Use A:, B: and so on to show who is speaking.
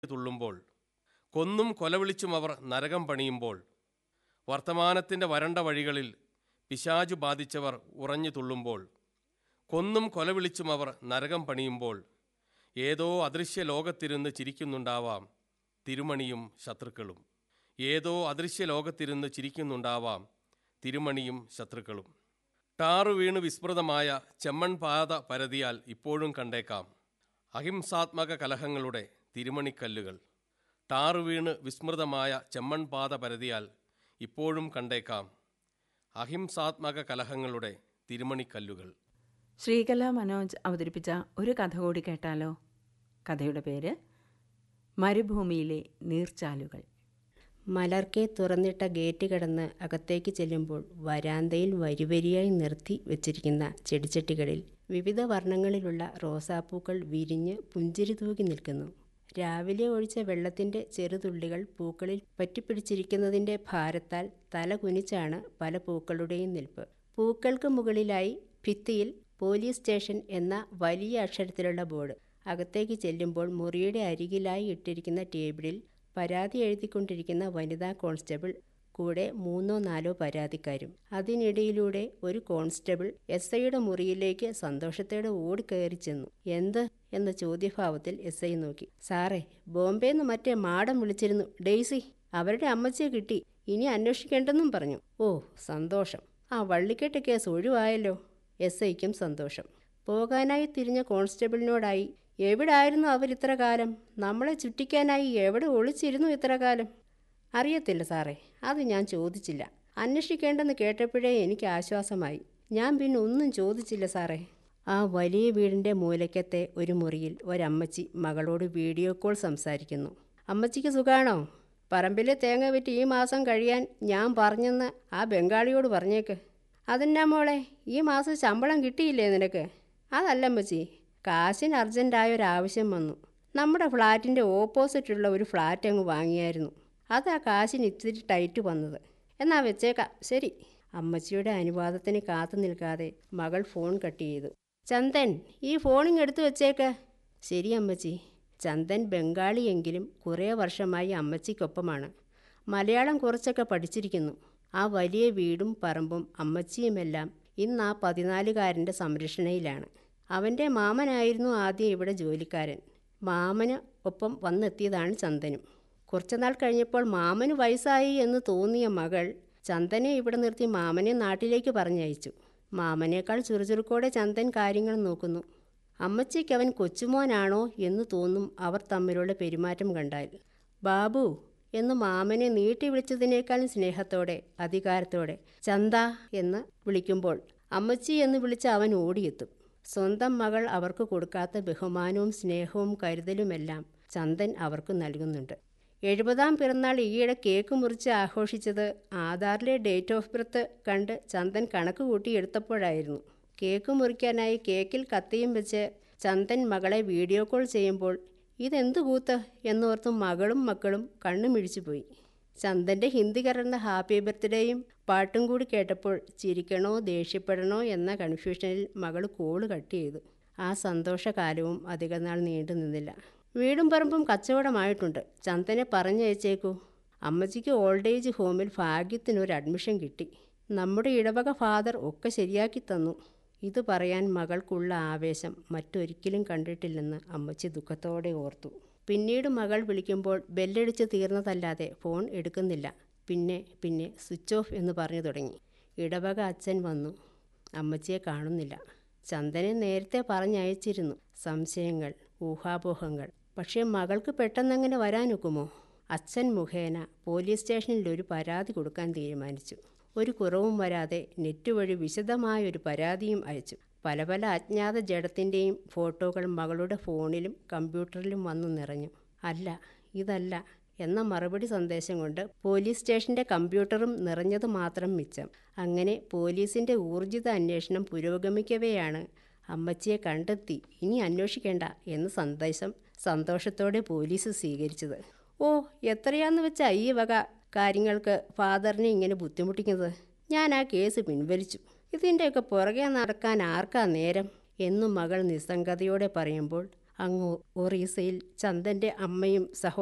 A: തുള്ളുമ്പോൾ കൊന്നും കൊലവിളിച്ചും അവർ നരകം പണിയുമ്പോൾ വർത്തമാനത്തിൻ്റെ വരണ്ട വഴികളിൽ പിശാചു ബാധിച്ചവർ ഉറഞ്ഞു തുള്ളുമ്പോൾ കൊന്നും കൊലവിളിച്ചും അവർ നരകം പണിയുമ്പോൾ ഏതോ അദൃശ്യ ലോകത്തിരുന്ന് ചിരിക്കുന്നുണ്ടാവാം തിരുമണിയും ശത്രുക്കളും ഏതോ അദൃശ്യ ലോകത്തിരുന്ന് ചിരിക്കുന്നുണ്ടാവാം തിരുമണിയും ശത്രുക്കളും ടാറു വീണ് വിസ്മൃതമായ ചെമ്മൺ പാത പരതിയാൽ ഇപ്പോഴും കണ്ടേക്കാം അഹിംസാത്മക കലഹങ്ങളുടെ തിരുമണിക്കല്ലുകൾ ടാറു വീണ് വിസ്മൃതമായ ചെമ്മൺ പാത പരതിയാൽ ഇപ്പോഴും കണ്ടേക്കാം അഹിംസാത്മക കലഹങ്ങളുടെ തിരുമണിക്കല്ലുകൾ
B: ശ്രീകല മനോജ് അവതരിപ്പിച്ച ഒരു കഥ കൂടി കേട്ടാലോ കഥയുടെ പേര് മരുഭൂമിയിലെ നീർച്ചാലുകൾ
C: മലർക്കെ തുറന്നിട്ട ഗേറ്റ് കടന്ന് അകത്തേക്ക് ചെല്ലുമ്പോൾ വരാന്തയിൽ വരിവരിയായി നിർത്തി വെച്ചിരിക്കുന്ന ചെടിച്ചട്ടികളിൽ വിവിധ വർണ്ണങ്ങളിലുള്ള റോസാപ്പൂക്കൾ വിരിഞ്ഞ് പുഞ്ചിരി തൂകി നിൽക്കുന്നു രാവിലെ ഒഴിച്ച വെള്ളത്തിൻ്റെ ചെറുതുള്ളികൾ പൂക്കളിൽ പറ്റിപ്പിടിച്ചിരിക്കുന്നതിൻ്റെ ഭാരത്താൽ തല കുനിച്ചാണ് പല പൂക്കളുടെയും നിൽപ്പ് പൂക്കൾക്ക് മുകളിലായി ഭിത്തിയിൽ പോലീസ് സ്റ്റേഷൻ എന്ന വലിയ അക്ഷരത്തിലുള്ള ബോർഡ് അകത്തേക്ക് ചെല്ലുമ്പോൾ മുറിയുടെ അരികിലായി ഇട്ടിരിക്കുന്ന ടേബിളിൽ പരാതി എഴുതിക്കൊണ്ടിരിക്കുന്ന വനിതാ കോൺസ്റ്റബിൾ കൂടെ മൂന്നോ നാലോ പരാതിക്കാരും അതിനിടയിലൂടെ ഒരു കോൺസ്റ്റബിൾ എസ് ഐയുടെ മുറിയിലേക്ക് സന്തോഷത്തോടെ ഓടിക്കയറി ചെന്നു എന്ത് എന്ന ചോദ്യഭാവത്തിൽ എസ് ഐ നോക്കി സാറേ ബോംബെന്ന് മറ്റേ മാഡം വിളിച്ചിരുന്നു ഡെയ്സി അവരുടെ അമ്മച്ചിയെ കിട്ടി ഇനി അന്വേഷിക്കേണ്ടെന്നും പറഞ്ഞു ഓ സന്തോഷം ആ വള്ളിക്കെട്ട് കേസ് ഒഴിവായല്ലോ എസ് ഐക്കും സന്തോഷം പോകാനായി തിരിഞ്ഞ കോൺസ്റ്റബിളിനോടായി എവിടായിരുന്നു അവർ ഇത്ര കാലം നമ്മളെ ചുറ്റിക്കാനായി എവിടെ ഒളിച്ചിരുന്നു ഇത്ര കാലം അറിയത്തില്ല സാറേ അത് ഞാൻ ചോദിച്ചില്ല അന്വേഷിക്കേണ്ടെന്ന് കേട്ടപ്പോഴേ എനിക്ക് ആശ്വാസമായി ഞാൻ പിന്നെ ഒന്നും ചോദിച്ചില്ല സാറേ ആ വലിയ വീടിൻ്റെ മൂലയ്ക്കത്തെ ഒരു മുറിയിൽ ഒരമ്മച്ചി മകളോട് വീഡിയോ കോൾ സംസാരിക്കുന്നു അമ്മച്ചിക്ക് സുഖാണോ പറമ്പിലെ തേങ്ങ വിറ്റ് ഈ മാസം കഴിയാൻ ഞാൻ പറഞ്ഞെന്ന് ആ ബംഗാളിയോട് പറഞ്ഞേക്ക് അതെന്നാ മോളെ ഈ മാസം ശമ്പളം കിട്ടിയില്ലേ നിനക്ക് അതല്ല അമ്മച്ചി കാശിന് അർജൻറ്റായ ഒരു ആവശ്യം വന്നു നമ്മുടെ ഫ്ലാറ്റിൻ്റെ ഓപ്പോസിറ്റുള്ള ഒരു ഫ്ലാറ്റ് അങ്ങ് വാങ്ങിയായിരുന്നു അതാ കാശിന് ഇത്തിരി ടൈറ്റ് വന്നത് എന്നാ വെച്ചേക്കാം ശരി അമ്മച്ചിയുടെ അനുവാദത്തിന് കാത്തു നിൽക്കാതെ മകൾ ഫോൺ കട്ട് ചെയ്തു ചന്ദൻ ഈ ഫോണിങ് എടുത്തു വെച്ചേക്ക് ശരി അമ്മച്ചി ചന്ദൻ ബംഗാളിയെങ്കിലും കുറേ വർഷമായി അമ്മച്ചിക്കൊപ്പമാണ് മലയാളം കുറച്ചൊക്കെ പഠിച്ചിരിക്കുന്നു ആ വലിയ വീടും പറമ്പും അമ്മച്ചിയുമെല്ലാം ഇന്ന് ആ പതിനാലുകാരൻ്റെ സംരക്ഷണയിലാണ് അവൻ്റെ മാമനായിരുന്നു ആദ്യം ഇവിടെ ജോലിക്കാരൻ മാമന് ഒപ്പം വന്നെത്തിയതാണ് ചന്ദനും കുറച്ചുനാൾ കഴിഞ്ഞപ്പോൾ മാമന് വയസ്സായി എന്ന് തോന്നിയ മകൾ ചന്ദനെ ഇവിടെ നിർത്തി മാമനെ നാട്ടിലേക്ക് പറഞ്ഞയച്ചു മാമനേക്കാൾ ചുറുചുറുക്കോടെ ചന്ദൻ കാര്യങ്ങൾ നോക്കുന്നു അമ്മച്ചിക്ക് അവൻ കൊച്ചുമോനാണോ എന്ന് തോന്നും അവർ തമ്മിലുള്ള പെരുമാറ്റം കണ്ടാൽ ബാബു എന്ന് മാമനെ നീട്ടി വിളിച്ചതിനേക്കാളും സ്നേഹത്തോടെ അധികാരത്തോടെ ചന്ത എന്ന് വിളിക്കുമ്പോൾ അമ്മച്ചി എന്ന് വിളിച്ച് അവൻ ഓടിയെത്തും സ്വന്തം മകൾ അവർക്ക് കൊടുക്കാത്ത ബഹുമാനവും സ്നേഹവും കരുതലുമെല്ലാം ചന്ദൻ അവർക്ക് നൽകുന്നുണ്ട് എഴുപതാം പിറന്നാൾ ഈയിടെ കേക്ക് മുറിച്ച് ആഘോഷിച്ചത് ആധാറിലെ ഡേറ്റ് ഓഫ് ബർത്ത് കണ്ട് ചന്ദൻ കണക്ക് കൂട്ടി എടുത്തപ്പോഴായിരുന്നു കേക്ക് മുറിക്കാനായി കേക്കിൽ കത്തിയും വെച്ച് ചന്ദൻ മകളെ വീഡിയോ കോൾ ചെയ്യുമ്പോൾ ഇതെന്ത് കൂത്ത് എന്നോർത്ത് മകളും മക്കളും കണ്ണുമിഴിച്ചു പോയി ചന്ദൻ്റെ ഹിന്ദി കലർന്ന ഹാപ്പി ബർത്ത്ഡേയും പാട്ടും കൂടി കേട്ടപ്പോൾ ചിരിക്കണോ ദേഷ്യപ്പെടണോ എന്ന കൺഫ്യൂഷനിൽ മകൾ കോള് കട്ട് ചെയ്തു ആ സന്തോഷകാലവും അധികനാൾ നീണ്ടു നിന്നില്ല വീടും പറമ്പും കച്ചവടമായിട്ടുണ്ട് ചന്ദനെ പറഞ്ഞയച്ചേക്കൂ അമ്മച്ചിക്ക് ഓൾഡ് ഏജ് ഹോമിൽ ഭാഗ്യത്തിനൊരു അഡ്മിഷൻ കിട്ടി നമ്മുടെ ഇടവക ഫാദർ ഒക്കെ ശരിയാക്കി തന്നു ഇത് പറയാൻ മകൾക്കുള്ള ആവേശം മറ്റൊരിക്കലും കണ്ടിട്ടില്ലെന്ന് അമ്മച്ചി ദുഃഖത്തോടെ ഓർത്തു പിന്നീട് മകൾ വിളിക്കുമ്പോൾ ബെല്ലടിച്ച് തീർന്നതല്ലാതെ ഫോൺ എടുക്കുന്നില്ല പിന്നെ പിന്നെ സ്വിച്ച് ഓഫ് എന്ന് പറഞ്ഞു തുടങ്ങി ഇടവക അച്ഛൻ വന്നു അമ്മച്ചിയെ കാണുന്നില്ല ചന്ദനെ നേരത്തെ പറഞ്ഞയച്ചിരുന്നു സംശയങ്ങൾ ഊഹാപോഹങ്ങൾ പക്ഷേ മകൾക്ക് പെട്ടെന്നങ്ങനെ വരാനൊക്കുമോ അച്ഛൻ മുഖേന പോലീസ് സ്റ്റേഷനിൽ ഒരു പരാതി കൊടുക്കാൻ തീരുമാനിച്ചു ഒരു കുറവും വരാതെ നെറ്റ് വഴി വിശദമായൊരു പരാതിയും അയച്ചു പല പല അജ്ഞാത ജഡത്തിൻ്റെയും ഫോട്ടോകൾ മകളുടെ ഫോണിലും കമ്പ്യൂട്ടറിലും വന്നു നിറഞ്ഞു അല്ല ഇതല്ല എന്ന മറുപടി സന്ദേശം കൊണ്ട് പോലീസ് സ്റ്റേഷൻ്റെ കമ്പ്യൂട്ടറും നിറഞ്ഞത് മാത്രം മിച്ചം അങ്ങനെ പോലീസിൻ്റെ ഊർജിത അന്വേഷണം പുരോഗമിക്കവെയാണ് അമ്മച്ചിയെ കണ്ടെത്തി ഇനി അന്വേഷിക്കേണ്ട എന്ന സന്ദേശം സന്തോഷത്തോടെ പോലീസ് സ്വീകരിച്ചത് ഓ എത്രയാന്ന് വെച്ചാ ഈ വക കാര്യങ്ങൾക്ക് ഫാദറിനെ ഇങ്ങനെ ബുദ്ധിമുട്ടിക്കുന്നത് ഞാൻ ആ കേസ് പിൻവലിച്ചു ഇതിൻ്റെയൊക്കെ പുറകെ നടക്കാൻ ആർക്കാ നേരം എന്നു മകൾ നിസ്സംഗതയോടെ പറയുമ്പോൾ അങ്ങ് ഒറീസയിൽ ചന്ദൻ്റെ അമ്മയും സഹോ